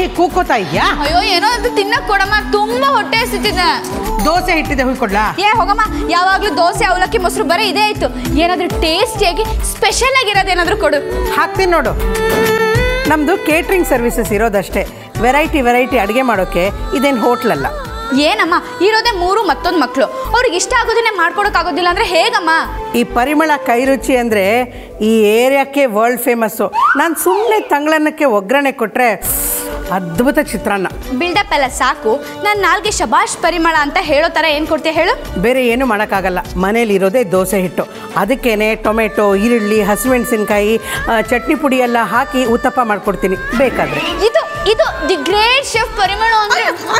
ಕೂಕೋತಾ ಇದ್ಯಾ ಅಯ್ಯೋ ಏನೋ ಅದು ತಿನ್ನಕ್ ಕೊಡಮ್ಮ ತುಂಬಾ ಹೊಟ್ಟೆ ಹಸಿತಿದೆ ದೋಸೆ ಹಿಟ್ಟಿದೆ ಹುಯ್ಕೊಡ್ಲಾ ಏ ಹೋಗಮ್ಮ ಯಾವಾಗ್ಲೂ ದೋಸೆ ಅವಲಕ್ಕಿ ಮೊಸರು ಬರೀ ಇದೇ ಆಯ್ತು ಏನಾದ್ರೂ ಟೇಸ್ಟಿಯಾಗಿ ಸ್ಪೆಷಲ್ ಆಗಿರೋದು ಏನಾದ್ರೂ ಕೊಡು ಹಾಕ್ತೀನಿ ನೋಡು ನಮ್ಮದು ಕೇಟ್ರಿಂಗ್ ಸರ್ವಿಸಸ್ ಇರೋದಷ್ಟೇ ವೆರೈಟಿ ವೆರೈಟಿ ಅಡುಗೆ ಮಾಡೋಕ್ಕೆ ಇದೇನು ಹೋಟ್ಲಲ್ಲ ಏನಮ್ಮ ಇರೋದೇ ಮೂರು ಮತ್ತೊಂದು ಮಕ್ಕಳು ಅವ್ರಿಗೆ ಇಷ್ಟ ಆಗೋದನ್ನೇ ಮಾಡ್ಕೊಡಕ್ಕಾಗೋದಿಲ್ಲ ಅಂದ್ರೆ ಹೇಗಮ್ಮ ಈ ಪರಿಮಳ ಕೈ ರುಚಿ ಅಂದರೆ ಈ ಏರಿಯಾಕ್ಕೆ ವರ್ಲ್ಡ್ ಫೇಮಸ್ಸು ನಾನು ಸುಮ್ಮನೆ ತಂಗಳನ್ನಕ್ಕೆ ಒಗ್ಗರಣೆ ಕೊಟ್ಟರೆ ಅದ್ಭುತ ಚಿತ್ರಾನ್ನ ಬಿಲ್ಡಪ್ ಎಲ್ಲ ಸಾಕು ನಾನು ನಾಲ್ಗೆ ಶಬಾಷ್ ಪರಿಮಳ ಅಂತ ಹೇಳೋ ಥರ ಏನು ಕೊಡ್ತೀಯ ಹೇಳು ಬೇರೆ ಏನು ಮಾಡೋಕ್ಕಾಗಲ್ಲ ಮನೇಲಿ ಇರೋದೇ ದೋಸೆ ಹಿಟ್ಟು ಅದಕ್ಕೇನೆ ಟೊಮೆಟೊ ಈರುಳ್ಳಿ ಹಸಿಮೆಣಸಿನ್ಕಾಯಿ ಆ, ಚಟ್ನಿ ಪುಡಿ ಎಲ್ಲ ಹಾಕಿ ಉತ್ತಪ್ಪ ಮಾಡಿಕೊಡ್ತೀನಿ ಬೇಕಾದರೆ ಇದು ಇದು ದಿ ಗ್ರೇಟ್ ಶೆಫ್ ಪರಿಮಳ ಅಂದ್ರೆ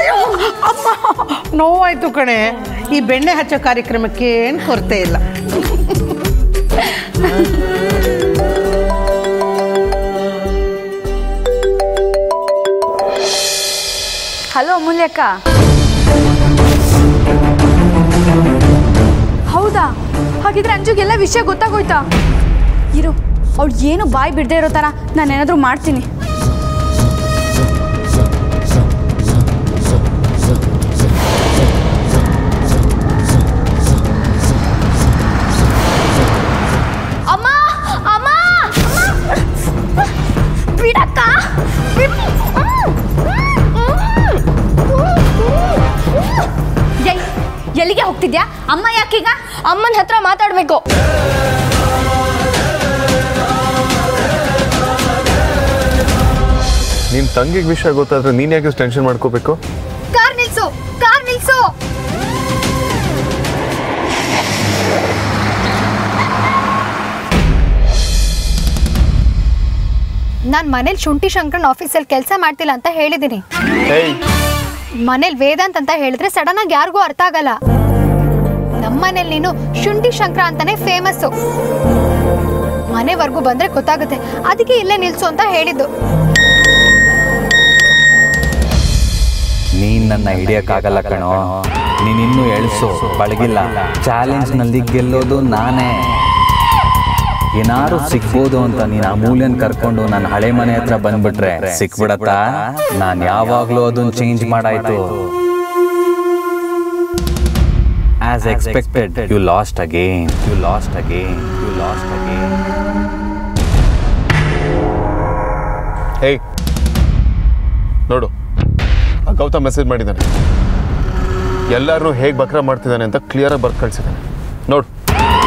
ನೋವಾಯ್ತು ಕಣೆ ಈ ಬೆಣ್ಣೆ ಹಚ್ಚೋ ಕಾರ್ಯಕ್ರಮಕ್ಕೆ ಏನು ಕೊರತೆ ಇಲ್ಲ ಹಲೋ ಅಮೂಲ್ಯಕ್ಕ ಹೌದಾ ಹಾಗಿದ್ರೆ ಅಂಜುಗೆಲ್ಲ ವಿಷಯ ಗೊತ್ತಾಗೋಯ್ತಾ ಇರು ಅವಳು ಏನು ಬಾಯಿ ಬಿಡದೆ ಇರೋ ಥರ ನಾನು ಏನಾದರೂ ಮಾಡ್ತೀನಿ ಅಮ್ಮ ಅಮ್ಮ ಬಿಡಕ್ಕ ಏಯ್, ಎಲ್ಲಿಗೆ ಹೋಗ್ತಿದ್ಯಾ ಅಮ್ಮ ಯಾಕೀಗ ಅಮ್ಮನ ಹತ್ರ ಮಾತಾಡ್ಬೇಕು ನಿನ್ ತಂಗಿಗೆ ವಿಷಯ ಗೊತ್ತಾದ್ರೆ ನೀನ್ ಯಾಕೆ ಟೆನ್ಷನ್ ಮಾಡ್ಕೋಬೇಕು ಕಾರ್ ನಿಲ್ಸು ಕಾರ್ ನಿಲ್ಸು ನಾನು ಮನೇಲಿ ಶುಂಠಿ ಶಂಕರನ್ ಆಫೀಸಲ್ಲಿ ಕೆಲಸ ಮಾಡ್ತಿಲ್ಲ ಅಂತ ಹೇಳಿದ್ದೀನಿ ಏಯ್ ಮನೇಲಿ ವೇದಾಂತ್ ಅಂತ ಹೇಳಿದ್ರೆ ಸಡನ್ ಆಗಿ ಯಾರಿಗೂ ಅರ್ಥ ಆಗಲ್ಲ ನಮ್ಮ ಮನೇಲಿ ನೀನು ಶುಂಠಿ ಶಂಕರ ಅಂತಾನೆ ಫೇಮಸ್ಸು ಮನೆವರೆಗೂ ಬಂದ್ರೆ ಗೊತ್ತಾಗುತ್ತೆ ಅದಕ್ಕೆ ಇಲ್ಲೇ ನಿಲ್ಸು ಅಂತ ಹೇಳಿದ್ದು ನೀನ್ ನನ್ನ ಹಿಡಿಯಕ್ಕಾಗಲ್ಲ ಕಣೋ ನೀನಿನ್ನೂ ಎಳ್ಸು ಬಳಗಿಲ್ಲ ಚಾಲೆಂಜ್ನಲ್ಲಿ ಗೆಲ್ಲೋದು ನಾನೇ ಏನಾರು ಸಿಗ್ಬೋದು ಅಂತ ನೀನು ಅಮೂಲ್ಯನ್ ಕರ್ಕೊಂಡು ನನ್ನ ಹಳೆ ಮನೆ ಹತ್ರ ಬಂದ್ಬಿಟ್ರೆ ಸಿಕ್ಬಿಡತ್ತಾ ನಾನು ಯಾವಾಗ್ಲೂ ಅದನ್ನ ಚೇಂಜ್ ಮಾಡಾಯ್ತು as expected you lost again you lost again you lost again ಏಯ್ ನೋಡು ಆ ಗೌತಮ್ ಮೆಸೇಜ್ ಮಾಡಿದ್ದಾನೆ ಎಲ್ಲರೂ ಹೇಗೆ ಬಕ್ರ ಮಾಡ್ತಿದ್ದಾನೆ ಅಂತ ಕ್ಲಿಯರಾಗಿ ಬರ್ದು ಕಳ್ಸಿದ್ದಾನೆ ನೋಡು